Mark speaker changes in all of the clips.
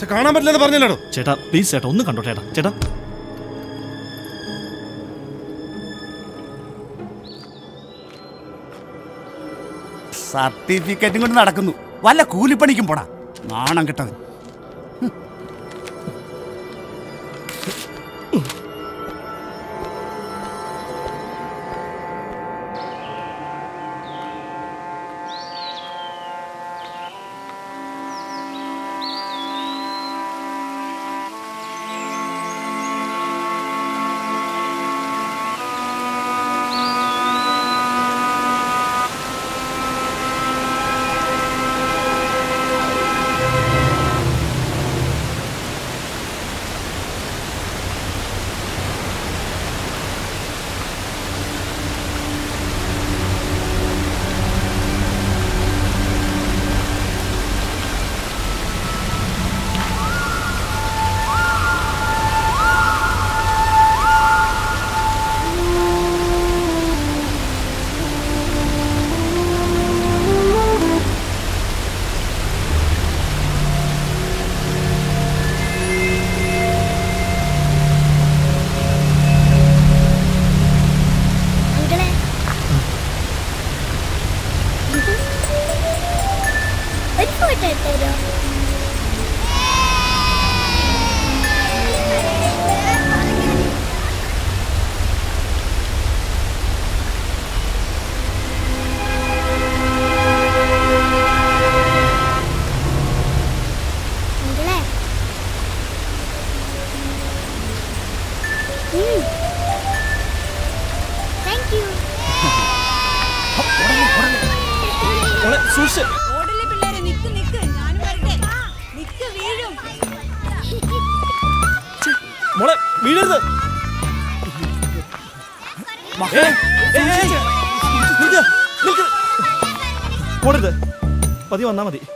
Speaker 1: പക്ഷെ കാണാൻ പറ്റില്ലെന്ന് പറഞ്ഞല്ലോ
Speaker 2: ചേട്ടാ പ്ലീസ് ചേട്ടാ ഒന്ന് കണ്ടോ ചേട്ടാ ചേട്ടാ
Speaker 3: സർട്ടിഫിക്കറ്റും കൊണ്ട് നടക്കുന്നു വല്ല കൂലിപ്പണിക്കും പോടാ നാണം കിട്ടവൻ
Speaker 4: അങ്കിളെ ഒരു ഫോട്ടോ എടുത്തരോ അങ്കിളെ താങ്ക് യു
Speaker 2: മോളെ സൂക്ഷിച്ച്
Speaker 5: ഓടല്ലേ പിള്ളേരെ നിക്ക് നിക്ക് ഞാനും വരട്ടെ നിക്ക് വീഴും
Speaker 2: മോളെ വീഴരുത് ഏയ്, ഏയ്, ഏയ്, നിൽക്ക്, നിൽക്ക്. ഓടരുത് പതി വന്നാ മതി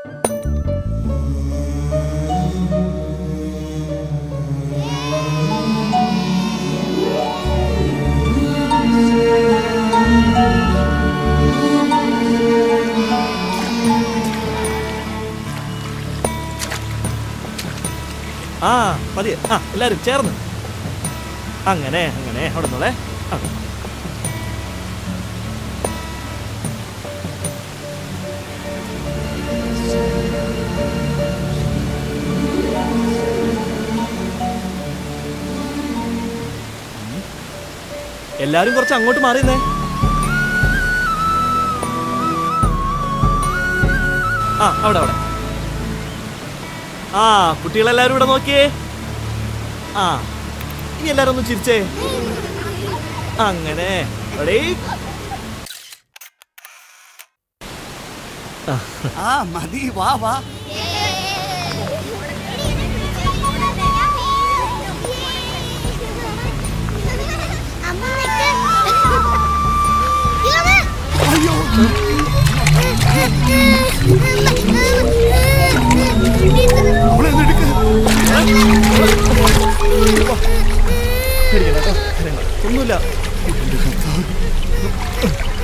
Speaker 2: ആ പതിയെ ആ എല്ലാരും ചേർന്ന് അങ്ങനെ അങ്ങനെ അവിടെ നിന്നോളെ ആ. എല്ലാരും കുറച്ച് അങ്ങോട്ട് മാറിയെന്നേ ആ അവിടെ അവിടെ ആ കുട്ടികളെല്ലാരും ഇവിടെ നോക്കിയേ ആ ഇനി എല്ലാരും ഒന്ന് ചിരിച്ചേ അങ്ങനെ ready?
Speaker 3: ആ മതി വാ വാ
Speaker 4: അമ്മ നിക്ക്. ഇങ്ങ് വാ.
Speaker 3: അയ്യോ അവളെ ഒന്ന് എടുക്ക്.
Speaker 2: പേടിക്കണ്ട കേട്ടോ. ഒന്നുമില്ല
Speaker 3: എന്റെ കർത്താവ്.